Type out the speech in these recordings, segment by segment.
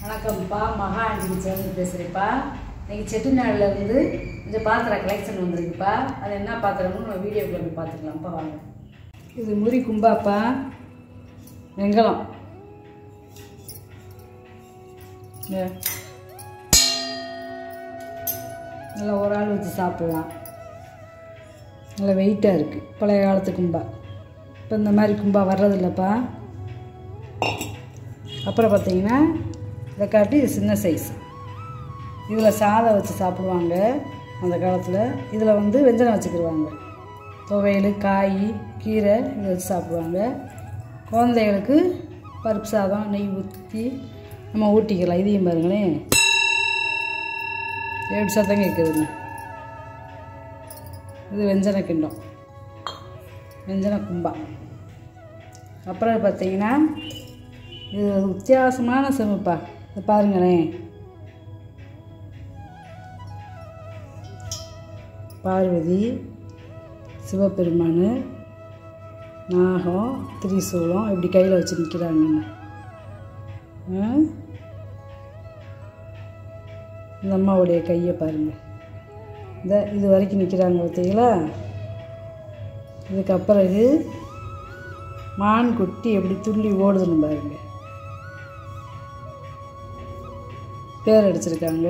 வணக்கம்ப்பா மகா aunty kitchen பேசுகிறேன்ப்பா இன்னைக்கு செட்டிநாடுல இருந்து இந்த பாத்திரம் கலெக்ஷன் வந்திருக்குப்பா அது என்ன பாத்திரம்னு நம்ம வீடியோக்குள்ள போய் பார்த்துக்கலாம்ப்பா வாங்க இது முறி கும்பாப்பா வெங்கலம் இங்க. நல்லா ஒரு ஆள் வச்சு சாப்பிடலாம் நல்லா வெயிட்டாக இருக்குது பழைய காலத்து கும்பா இப்போ இந்த மாதிரி கும்பா வர்றதில்லப்பா அப்புறம் பார்த்தீங்கன்னா இதை காட்டி இது சின்ன சைஸ் இதில் சாதம் வச்சு சாப்பிடுவாங்க அந்த காலத்தில் இதில் வந்து வெஞ்சனம் வச்சுக்கிடுவாங்க துவையல் காய் கீரை இதை வச்சு சாப்பிடுவாங்க குழந்தைகளுக்கு பருப்பு சாதம் நெய் ஊற்றி நம்ம ஊட்டிக்கலாம் இதையும் பாருங்களேன் எப்படி சத்தம் கேட்குதுங்க இது வெஞ்சன கிண்டம் வெஞ்சன கும்பா அப்புறம் பார்த்தீங்கன்னா இது ஒரு வித்தியாசமான செம்புப்பா இது பாருங்களேன் பார்வதி சிவபெருமான் நாகம் திரிசூலம் இப்படி கையில் வச்சு நிற்கிறாங்க இந்த அம்மாவுடைய கையை பாருங்கள் இந்த இது வரைக்கும் நிற்கிறாங்க பார்த்தீங்களா இதுக்கு பிறகு மான் குட்டி எப்படி துள்ளி ஓடுதுன்னு பாருங்க பேர் அடிச்சிருக்காங்க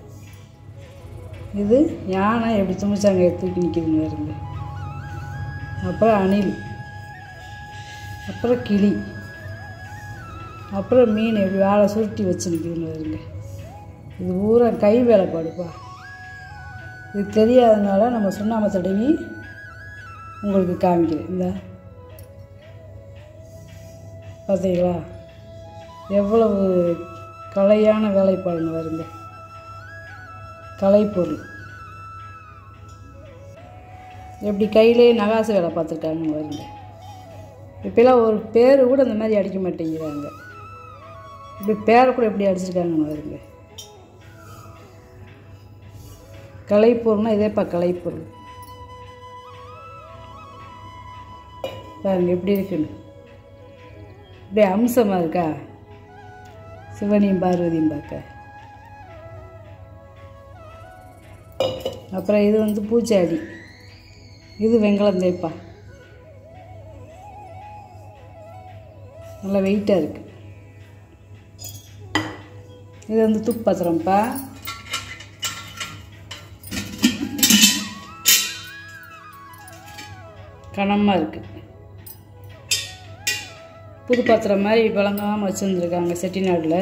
இது யானை எப்படி துணிச்சாங்க தூக்கி நிற்கிதுன்னு பாருங்க அப்புறம் அணில் அப்புறம் கிளி அப்புறம் மீன் எப்படி வாழை சுருட்டி வச்சு நிற்கிதுன்னு பாருங்க இது பூரா கை வேலைப்பாடுப்பா இது தெரியாதனால நம்ம சுண்ணாம்பை தடவி உங்களுக்கு காமிக்கிறேன் இந்த பார்த்தீங்களா எவ்வளவு கலையான வேலைப்பாடுன்னு வருங்க கலைப்பொருள் எப்படி கையிலே நகாசு வேலை பார்த்துருக்காங்கன்னு வருங்க இப்போலாம் ஒரு பேர் கூட இந்த மாதிரி அடிக்க மாட்டேங்கிறாங்க இப்படி பேரை கூட எப்படி அடிச்சிருக்காங்கன்னு வருங்க கலைப்பொருள்னா இதேப்பா கலைப்பொருள் பாருங்க எப்படி இருக்குன்னு இப்படி அம்சமாக இருக்கா சிவனையும் பார்வதியும் பார்க்க அப்புறம் இது வந்து பூச்சாடி இது வெங்கலம் தேய்ப்பா நல்லா வெயிட்டாக இருக்குது இது வந்து துப்பாத்திரம்ப்பா கனமாக இருக்குது புது பாத்திரம் மாதிரி விளங்காமல் வச்சுருந்துருக்காங்க செட்டிநாட்டில்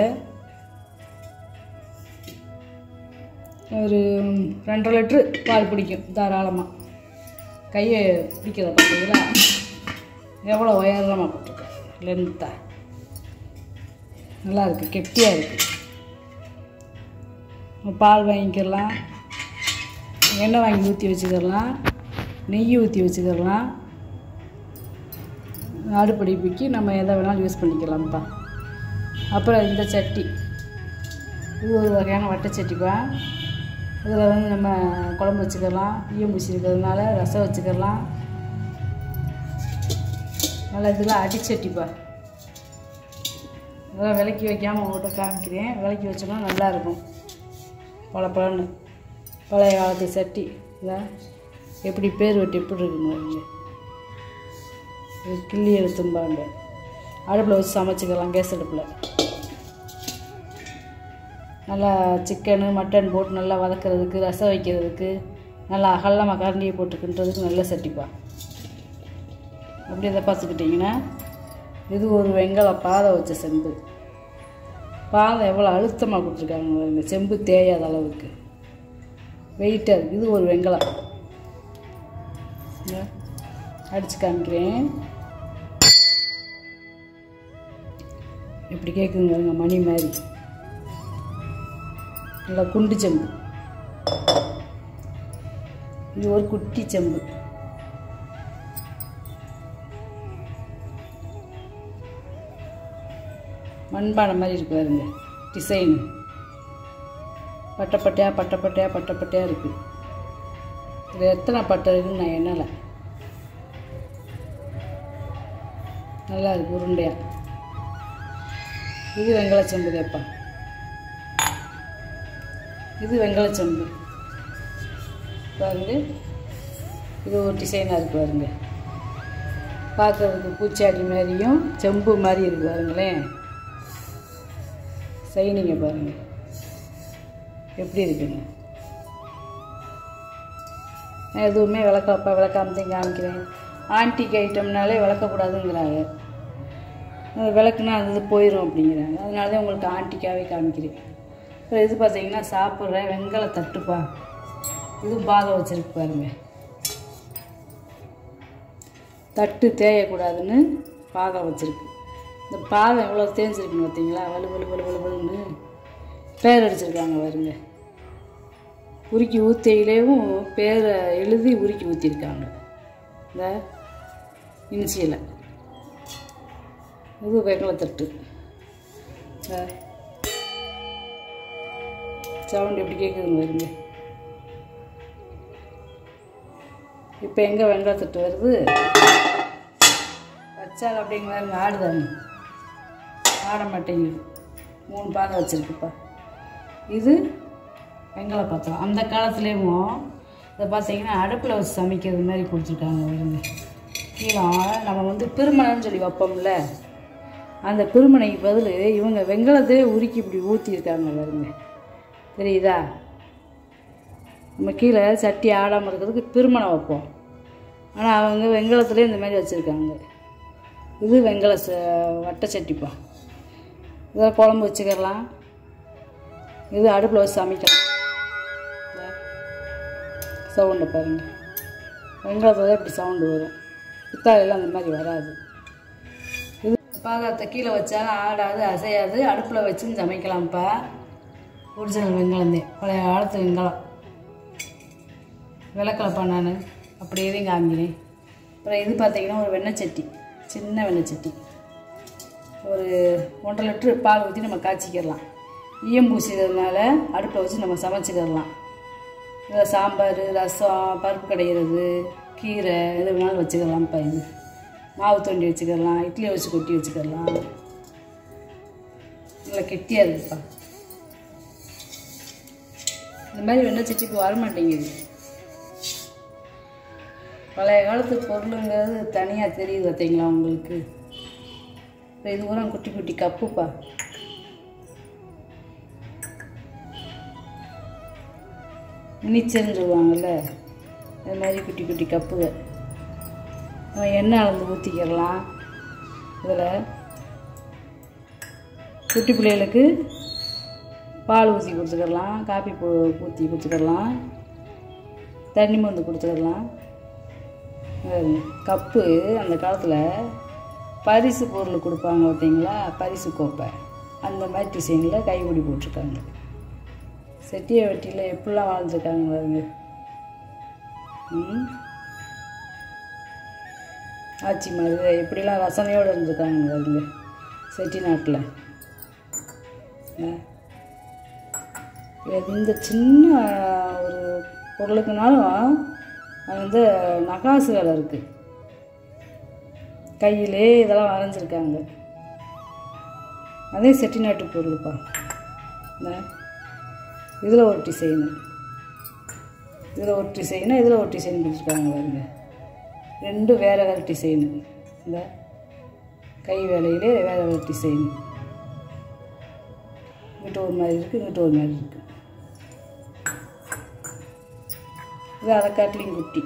ஒரு ரெண்டரை லிட்ரு பால் பிடிக்கும் தாராளமாக கையை பிடிக்கிறத பார்த்தீங்களா எவ்வளோ உயரமாக போட்டிருக்கேன் லென்த்தாக நல்லா இருக்குது கெட்டியாக இருக்குது பால் வாங்கிக்கலாம் எண்ணெய் வாங்கி ஊற்றி வச்சுக்கிடலாம் நெய் ஊற்றி வச்சுக்கிடலாம் அடுப்படிப்புக்கு நம்ம எதை வேணாலும் யூஸ் பண்ணிக்கலாம்ப்பா அப்புறம் இந்த சட்டி இது ஒரு வகையான வட்டை சட்டிப்பா இதில் வந்து நம்ம குழம்பு வச்சுக்கலாம் ஈயம்பூசி இருக்கிறதுனால ரசம் வச்சுக்கலாம் நல்லா இதெல்லாம் அடிச்சட்டிப்பா இதெல்லாம் விளக்கி வைக்காமல் உங்கள்கிட்ட காமிக்கிறேன் விளக்கி வச்சோம்னா நல்லாயிருக்கும் பல பழன்னு பழைய காலத்து சட்டி இதான் எப்படி பேர் வெட்டி எப்படி இருக்குன்னு பாருங்க இது கிள்ளி எடுத்தும்பாங்க அடுப்பில் வச்சு சமைச்சிக்கலாம் கேஸ் அடுப்பில் நல்லா சிக்கனு மட்டன் போட்டு நல்லா வதக்கிறதுக்கு ரசம் வைக்கிறதுக்கு நல்லா அகலமாக கரண்டியை போட்டுக்கின்றதுக்கு நல்ல சட்டிப்பா அப்படி இதை பார்த்துக்கிட்டிங்கன்னா இது ஒரு வெங்கல பாதை வச்ச செம்பு பாதை எவ்வளோ அழுத்தமாக கொடுத்துருக்காங்க பாருங்க செம்பு தேயாத அளவுக்கு வெயிட்டாக இருக்குது இது ஒரு வெங்கலம் அடித்து காமிக்கிறேன் இப்படி கேட்குங்க பாருங்க மணி மாதிரி நல்லா குண்டு செம்பு இது ஒரு குட்டி செம்பு மண்பானை மாதிரி இருக்கு பாருங்க டிசைன் பட்டப்பட்டையாக பட்டப்பட்டையாக பட்டப்பட்டையாக இருக்குது இதில் எத்தனை பட்டை இருக்குன்னு நான் எண்ணலை நல்லா இருக்கு உருண்டையாக இது வெங்கல செம்பு தேப்பா இது வெங்கலச்சொம்பு பாருங்க இது ஒரு டிசைனாக இருக்கு பாருங்க பார்க்கறதுக்கு பூச்சாடி மாதிரியும் செம்பு மாதிரி இருக்கு பாருங்களேன் சைனிங்க பாருங்க எப்படி இருக்குங்க நான் எதுவுமே விளக்கப்பா விளக்காமத்தையும் காமிக்கிறேன் ஆன்டிக் ஐட்டம்னாலே விளக்கக்கூடாதுங்கிறாங்க அது விளக்குனா அது போயிடும் அப்படிங்கிறாங்க அதனால தான் உங்களுக்கு ஆன்டிக்காகவே காமிக்கிறேன் அப்புறம் இது பார்த்தீங்கன்னா சாப்பிட்ற வெங்கல தட்டுப்பா இது பாகம் வச்சிருக்கு பாருங்க தட்டு தேயக்கூடாதுன்னு பாகம் வச்சிருக்கு இந்த பாகம் எவ்வளோ தேஞ்சிருக்குன்னு பார்த்தீங்களா வலு வலு வலு வலு வலுன்னு பேர் அடிச்சிருக்காங்க பாருங்க உருக்கி ஊத்தையிலேயும் பேரை எழுதி உருக்கி ஊற்றிருக்காங்க இந்த இனிச்சியில் இது வெங்கலத்தட்டு இந்த சவுண்ட் எப்படி கேட்குதுன்னு வருங்க இப்போ எங்கே வெங்காயத்தட்டு வருது வச்சால் அப்படிங்கிறாங்க ஆடுதாங்க ஆட மாட்டேங்குது மூணு பாகம் வச்சுருக்குப்பா இது வெங்கல பாத்திரம் அந்த காலத்துலேயும் இதை பார்த்தீங்கன்னா அடுப்பில் வச்சு சமைக்கிறது மாதிரி கொடுத்துருக்காங்க வருங்க கீழே நம்ம வந்து பிருமணைன்னு சொல்லி வைப்போம்ல அந்த பிருமனைக்கு பதில் இவங்க வெங்கலத்தையே உருக்கி இப்படி ஊற்றிருக்காங்க வருங்க தெரியுதா நம்ம கீழே சட்டி ஆடாமல் இருக்கிறதுக்கு பிருமணம் வைப்போம் ஆனால் அவங்க வெங்கலத்துலேயே இந்த மாதிரி வச்சுருக்காங்க இது வெங்கல ச வட்டை சட்டிப்பா இதில் குழம்பு வச்சுக்கிடலாம் இது அடுப்பில் வச்சு சமைக்கலாம் சவுண்டை பாருங்கள் வெங்காயத்தில் இப்படி சவுண்டு வரும் பித்தாலையெல்லாம் அந்த மாதிரி வராது இது பாகத்தை கீழே வச்சாலும் ஆடாது அசையாது அடுப்பில் வச்சும் சமைக்கலாம்ப்பா ஒரிஜினல் வெங்காயந்தே பழைய காலத்து வெங்காயம் விளக்கலப்பா நான் அப்படியே காமிக்கிறேன் அப்புறம் இது பார்த்தீங்கன்னா ஒரு வெண்ணெய் சட்டி சின்ன வெண்ணெய் சட்டி ஒரு ஒன்றரை லிட்ரு பால் ஊற்றி நம்ம காய்ச்சிக்கிடலாம் ஈயம் பூசிக்கிறதுனால அடுப்பில் வச்சு நம்ம சமைச்சிக்கிடலாம் இதில் சாம்பார் ரசம் பருப்பு கடைகிறது கீரை எது வேணாலும் வச்சுக்கலாம்ப்பா இது மாவு தொண்டி வச்சுக்கிடலாம் இட்லியை வச்சு கொட்டி வச்சுக்கிடலாம் நல்லா கெட்டியாக இருக்குப்பா இந்த மாதிரி வெண்ணெய் சட்டிக்கு வர மாட்டேங்குது பழைய காலத்து பொருளுங்கிறது தனியாக தெரியுது பார்த்தீங்களா உங்களுக்கு இப்போ இது பூரா குட்டி குட்டி கப்புப்பா மினிச்சர்னு சொல்லுவாங்கள்ல அது மாதிரி குட்டி குட்டி கப்புக நம்ம எண்ணெய் அளந்து ஊற்றிக்கிடலாம் இதில் குட்டி பிள்ளைகளுக்கு பால் ஊற்றி கொடுத்துக்கிடலாம் காப்பி பூ ஊற்றி கொடுத்துக்கிடலாம் தண்ணி மருந்து கொடுத்துக்கிடலாம் கப்பு அந்த காலத்தில் பரிசு பொருள் கொடுப்பாங்க பார்த்தீங்களா பரிசு கோப்பை அந்த மாதிரி டிசைனில் கைப்பிடி போட்டிருக்காங்க செட்டியை வெட்டியில் எப்படிலாம் வாழ்ந்துருக்காங்க பாருங்க ம் ஆச்சி மாதிரி எப்படிலாம் ரசனையோடு இருந்திருக்காங்க பாருங்க செட்டி நாட்டில் இந்த சின்ன ஒரு பொருளுக்குனாலும் அது வந்து நகாசு வேலை இருக்குது கையிலே இதெல்லாம் வரைஞ்சிருக்காங்க அதே செட்டிநாட்டு பொருள்ப்பா இதில் ஒரு டிசைனு இதில் ஒரு டிசைனு இதில் ஒரு டிசைன் கொடுத்துருக்காங்க பாருங்க ரெண்டும் வேறு வேறு டிசைனு இந்த கை வேலையிலே வேறு வேறு டிசைன் இங்கிட்ட ஒரு மாதிரி இருக்குது இங்கிட்ட ஒரு மாதிரி இருக்குது இது அதை காட்டிலையும் குட்டி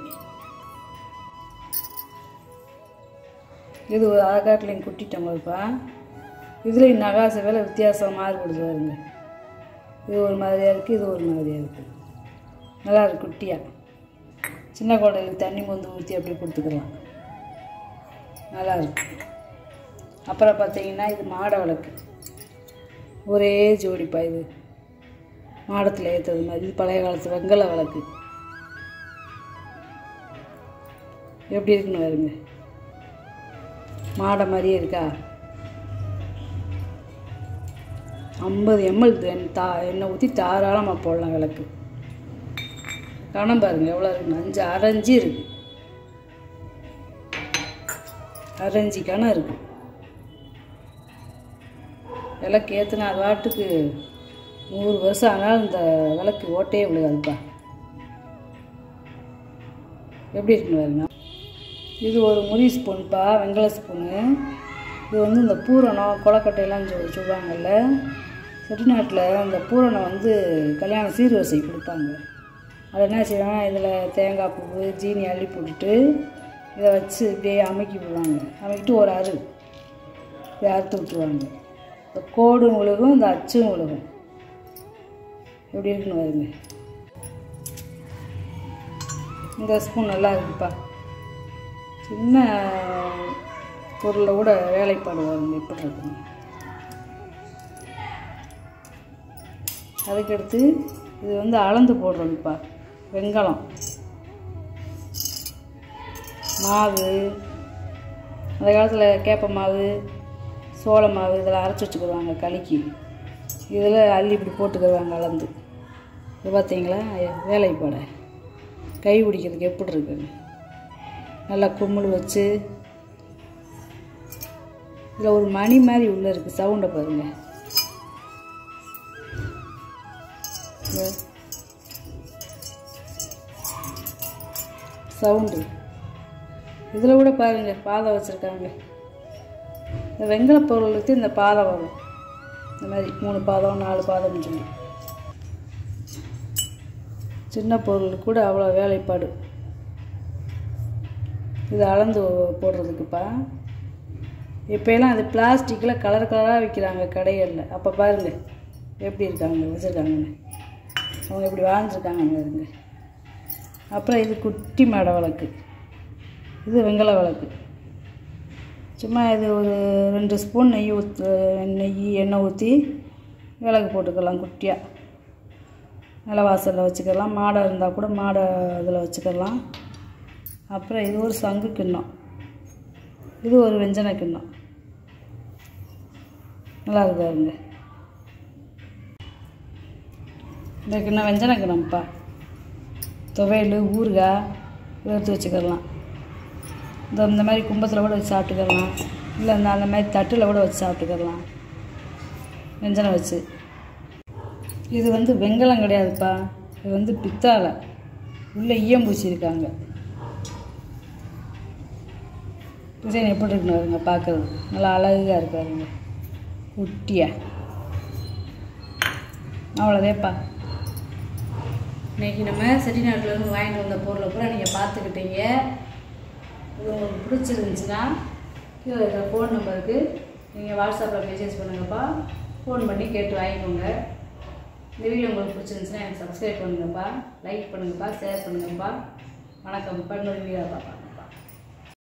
இது ஒரு அதை காட்டிலையும் குட்டிட்டோங்கப்பா இதுலேயும் நகாசு வேலை வித்தியாசம் மாறுபடுது பாருங்க இது ஒரு மாதிரியாக இருக்குது இது ஒரு மாதிரியாக இருக்குது நல்லா இருக்கு குட்டியாக சின்ன குழந்தைகளுக்கு தண்ணி மொந்து ஊற்றி அப்படி கொடுத்துக்கலாம் நல்லா இருக்கு அப்புறம் பார்த்தீங்கன்னா இது மாட விளக்கு ஒரே ஜோடிப்பா இது மாடத்தில் ஏற்றுறது மாதிரி இது பழைய காலத்து வெங்கல விளக்கு எப்படி இருக்குன்னு வருங்க மாடை மாதிரியே இருக்கா ஐம்பது எம்எல் தா எண்ணெய் ஊற்றி தாராளமாக போடலாம் விளக்கு கணம் பாருங்க எவ்வளோ இருக்கு அஞ்சு அரைஞ்சி இருக்கு அரைஞ்சி கணம் இருக்கு விளக்கு ஏற்றுனா அது வாட்டுக்கு நூறு வருஷம் ஆனாலும் இந்த விளக்கு ஓட்டையே விழுகாதுப்பா எப்படி இருக்குன்னு பாருங்க இது ஒரு முறி ஸ்பூன்ப்பா வெங்கல ஸ்பூனு இது வந்து இந்த பூரணம் கொலக்கட்டையெல்லாம் சொல் சொல்லுவாங்கல்ல செட்டிநாட்டில் அந்த பூரணம் வந்து கல்யாண சீர்வரிசை கொடுப்பாங்க அதை என்ன செய்வாங்க இதில் தேங்காய் பூ ஜீனி அள்ளி போட்டுட்டு இதை வச்சு இப்படியே அமுக்கி விடுவாங்க அமுக்கிட்டு ஒரு அரு இப்படி அறுத்து விட்டுருவாங்க இந்த கோடும் விழுகும் இந்த அச்சும் விழுகும் எப்படி இருக்குன்னு பாருங்க இந்த ஸ்பூன் நல்லா இருக்குப்பா சின்ன பொருளில் கூட வேலைப்பாடு வருங்க எப்படி இருக்குங்க அதுக்கடுத்து இது வந்து அளந்து போடுறதுப்பா வெங்காயம் மாவு அந்த காலத்தில் கேப்ப மாவு சோள மாவு இதெல்லாம் அரைச்சி வச்சுக்கிடுவாங்க களிக்கு இதில் அள்ளி இப்படி போட்டுக்கிடுவாங்க அளந்து இது பார்த்தீங்களா வேலைப்பாடை கை பிடிக்கிறதுக்கு எப்படி இருக்குன்னு நல்லா கும்மல் வச்சு இதில் ஒரு மணி மாதிரி உள்ளே இருக்குது சவுண்டை பாருங்க சவுண்டு இதில் கூட பாருங்க பாதை வச்சுருக்காங்க இந்த வெங்கல பொருளுக்கு இந்த பாதை வரும் இந்த மாதிரி மூணு பாதம் நாலு பாதம்னு சொல்லி சின்ன பொருளுக்கு கூட அவ்வளோ வேலைப்பாடு இது அளந்து போடுறதுக்குப்பா இப்போலாம் அது பிளாஸ்டிக்கில் கலர் கலராக விற்கிறாங்க கடைகளில் அப்போ பாருங்க எப்படி இருக்காங்க வச்சுருக்காங்கன்னு அவங்க இப்படி வாழ்ந்துருக்காங்க பாருங்க அப்புறம் இது குட்டி மாடை விளக்கு இது வெங்கல விளக்கு சும்மா இது ஒரு ரெண்டு ஸ்பூன் நெய் ஊற்று நெய் எண்ணெய் ஊற்றி விளக்கு போட்டுக்கலாம் குட்டியாக நிலவாசலில் வச்சுக்கலாம் மாடை இருந்தால் கூட மாடை இதில் வச்சுக்கலாம் அப்புறம் இது ஒரு சங்கு கிண்ணம் இது ஒரு வெஞ்சன கிண்ணம் நல்லா இருக்காருங்க இந்த கிண்ணம் வெஞ்சன கிண்ணம்ப்பா துவையல் ஊறுகாய் எடுத்து வச்சுக்கலாம் இந்த இந்த மாதிரி கும்பத்தில் கூட வச்சு சாப்பிட்டுக்கலாம் இல்லை இந்த அந்த மாதிரி தட்டில் கூட வச்சு சாப்பிட்டுக்கலாம் வெஞ்சனம் வச்சு இது வந்து வெங்கலம் கிடையாதுப்பா இது வந்து பித்தாழை உள்ளே ஈயம் பூசியிருக்காங்க டிசைன் எப்படி இருக்குன்னு பாருங்க பார்க்குறது நல்லா அழகாக இருக்காருங்க குட்டியா அவ்வளோதேப்பா இன்றைக்கி நம்ம செட்டிநாட்டிலேருந்து வாங்கிட்டு வந்த பொருளை பூரா நீங்கள் பார்த்துக்கிட்டீங்க இது உங்களுக்கு பிடிச்சிருந்துச்சுன்னா கீழே இருக்கிற ஃபோன் நம்பருக்கு நீங்கள் வாட்ஸ்அப்பில் மெசேஜ் பண்ணுங்கப்பா ஃபோன் பண்ணி கேட்டு வாங்கிக்கோங்க இந்த வீடியோ உங்களுக்கு பிடிச்சிருந்துச்சுன்னா எனக்கு சப்ஸ்கிரைப் பண்ணுங்கப்பா லைக் பண்ணுங்கப்பா ஷேர் பண்ணுங்கப்பா வணக்கம் இன்னொரு வீடியோ பார்ப்பா